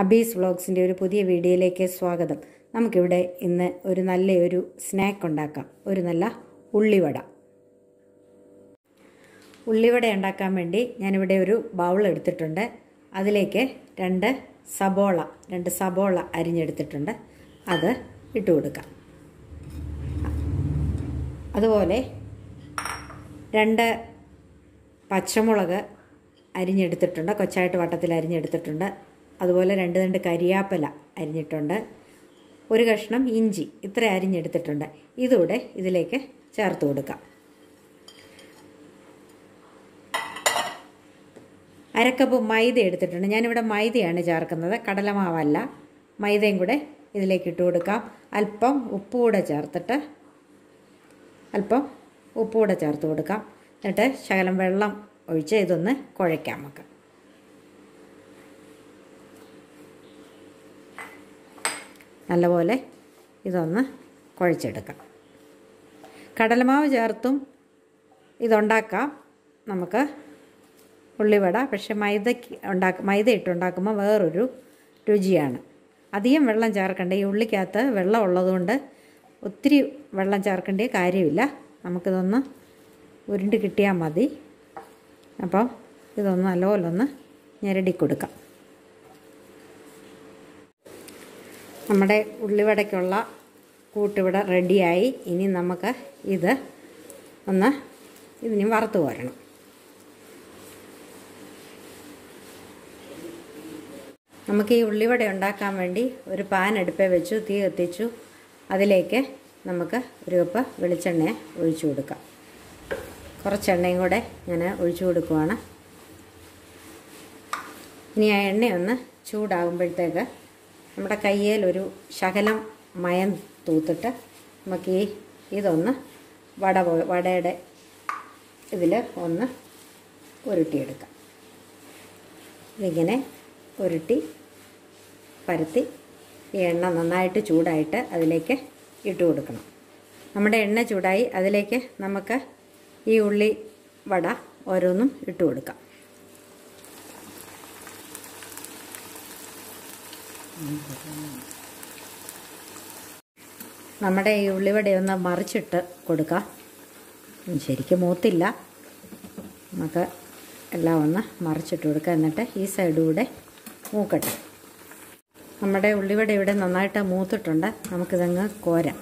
അബീസ് വ്ളോഗ്സിൻ്റെ ഒരു പുതിയ വീഡിയോയിലേക്ക് സ്വാഗതം നമുക്കിവിടെ ഇന്ന് ഒരു നല്ല ഒരു സ്നാക്ക് ഉണ്ടാക്കാം ഒരു നല്ല ഉള്ളിവട ഉള്ളിവട ഉണ്ടാക്കാൻ വേണ്ടി ഞാനിവിടെ ഒരു ബൗൾ എടുത്തിട്ടുണ്ട് അതിലേക്ക് രണ്ട് സബോള രണ്ട് സബോള അരിഞ്ഞെടുത്തിട്ടുണ്ട് അത് ഇട്ട് കൊടുക്കാം അതുപോലെ രണ്ട് പച്ചമുളക് അരിഞ്ഞെടുത്തിട്ടുണ്ട് കൊച്ചായിട്ട് വട്ടത്തിൽ അരിഞ്ഞെടുത്തിട്ടുണ്ട് അതുപോലെ രണ്ട് രണ്ട് കരിയാപ്പല അരിഞ്ഞിട്ടുണ്ട് ഒരു കഷ്ണം ഇഞ്ചി ഇത്ര അരിഞ്ഞെടുത്തിട്ടുണ്ട് ഇതുകൂടെ ഇതിലേക്ക് ചേർത്ത് കൊടുക്കാം അരക്കപ്പ് മൈദ എടുത്തിട്ടുണ്ട് ഞാനിവിടെ മൈദയാണ് ചേർക്കുന്നത് കടലമാവല്ല മൈദയും കൂടെ ഇതിലേക്ക് ഇട്ട് കൊടുക്കാം അല്പം ഉപ്പ് കൂടെ ചേർത്തിട്ട് അല്പം ഉപ്പ് കൂടെ ചേർത്ത് കൊടുക്കാം എന്നിട്ട് ശകലം വെള്ളം ഒഴിച്ച് ഇതൊന്ന് കുഴയ്ക്കാം നമുക്ക് നല്ലപോലെ ഇതൊന്ന് കുഴച്ചെടുക്കാം കടലമാവ് ചേർത്തും ഇതുണ്ടാക്കാം നമുക്ക് ഉള്ളിവട പക്ഷെ മൈദയ്ക്ക് ഉണ്ടാക്ക മൈദ ഇട്ടുണ്ടാക്കുമ്പോൾ വേറൊരു രുചിയാണ് അധികം വെള്ളം ചേർക്കേണ്ട ഈ ഉള്ളിക്കകത്ത് വെള്ളം ഉള്ളതുകൊണ്ട് ഒത്തിരി വെള്ളം ചേർക്കേണ്ട കാര്യമില്ല നമുക്കിതൊന്ന് ഉരുണ്ട് കിട്ടിയാൽ മതി അപ്പോൾ ഇതൊന്ന് നല്ലപോലെ ഒന്ന് ഞെരടി കൊടുക്കാം നമ്മുടെ ഉള്ളിവടയ്ക്കുള്ള കൂട്ടിവിടെ റെഡിയായി ഇനി നമുക്ക് ഇത് ഒന്ന് ഇതിന് വറുത്ത് കോരണം നമുക്ക് ഈ ഉള്ളിവട ഉണ്ടാക്കാൻ വേണ്ടി ഒരു പാൻ അടുപ്പേ വെച്ചു തീ കത്തിച്ചു അതിലേക്ക് നമുക്ക് ഒരു കപ്പ് വെളിച്ചെണ്ണ ഒഴിച്ചു കൊടുക്കാം കുറച്ച് എണ്ണയും കൂടെ ഞാൻ ഒഴിച്ചു കൊടുക്കുവാണ് ഇനി ആ എണ്ണയൊന്ന് ചൂടാകുമ്പോഴത്തേക്ക് നമ്മുടെ കയ്യിൽ ഒരു ശകലം മയം തൂത്തിട്ട് നമുക്ക് ഈ ഇതൊന്ന് വട പോ വടയുടെ ഇതിൽ ഒന്ന് ഉരുട്ടിയെടുക്കാം ഇതിങ്ങനെ ഉരുട്ടി പരത്തി ഈ എണ്ണ നന്നായിട്ട് ചൂടായിട്ട് അതിലേക്ക് ഇട്ട് കൊടുക്കണം നമ്മുടെ എണ്ണ ചൂടായി അതിലേക്ക് നമുക്ക് ഈ ഉള്ളി വട ഓരോന്നും ഇട്ട് കൊടുക്കാം നമ്മുടെ ഈ ഉള്ളിവടയൊന്ന് മറിച്ചിട്ട് കൊടുക്കാം ശരിക്കും മൂത്തില്ല നമുക്ക് എല്ലാം ഒന്ന് മറിച്ചിട്ട് കൊടുക്കുക എന്നിട്ട് ഈ സൈഡ് കൂടെ മൂക്കട്ടെ നമ്മുടെ ഉള്ളിവട ഇവിടെ നന്നായിട്ട് മൂത്തിട്ടുണ്ട് നമുക്കിതങ്ങ് കോരാം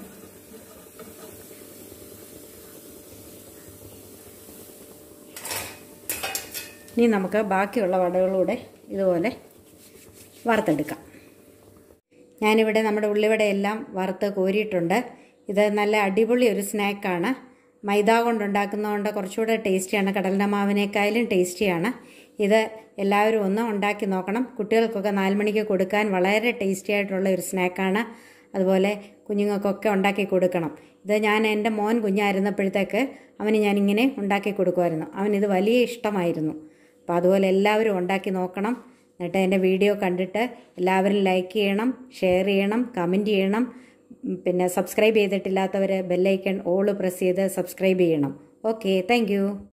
ഇനി നമുക്ക് ബാക്കിയുള്ള വടകളൂടെ ഇതുപോലെ വറുത്തെടുക്കാം ഞാനിവിടെ നമ്മുടെ ഉള്ളിവടയെല്ലാം വറുത്ത് കോരിയിട്ടുണ്ട് ഇത് നല്ല അടിപൊളി ഒരു സ്നാക്കാണ് മൈദ കൊണ്ടുണ്ടാക്കുന്നതുകൊണ്ട് കുറച്ചുകൂടെ ടേസ്റ്റിയാണ് കടലിൻ്റെ മാവിനേക്കാളും ടേസ്റ്റിയാണ് ഇത് എല്ലാവരും ഒന്ന് ഉണ്ടാക്കി നോക്കണം കുട്ടികൾക്കൊക്കെ നാല് മണിക്ക് കൊടുക്കാൻ വളരെ ടേസ്റ്റി ആയിട്ടുള്ള ഒരു സ്നാക്കാണ് അതുപോലെ കുഞ്ഞുങ്ങൾക്കൊക്കെ ഉണ്ടാക്കി കൊടുക്കണം ഇത് ഞാൻ എൻ്റെ മോൻ കുഞ്ഞായിരുന്നപ്പോഴത്തേക്ക് അവന് ഞാനിങ്ങനെ ഉണ്ടാക്കി കൊടുക്കുമായിരുന്നു അവനിത് വലിയ ഇഷ്ടമായിരുന്നു അപ്പോൾ അതുപോലെ എല്ലാവരും ഉണ്ടാക്കി നോക്കണം എന്നിട്ട് എൻ്റെ വീഡിയോ കണ്ടിട്ട് എല്ലാവരും ലൈക്ക് ചെയ്യണം ഷെയർ ചെയ്യണം കമൻറ്റ് ചെയ്യണം പിന്നെ സബ്സ്ക്രൈബ് ചെയ്തിട്ടില്ലാത്തവർ ബെല്ലൈക്കൺ ഓൾ പ്രസ് ചെയ്ത് സബ്സ്ക്രൈബ് ചെയ്യണം ഓക്കെ താങ്ക്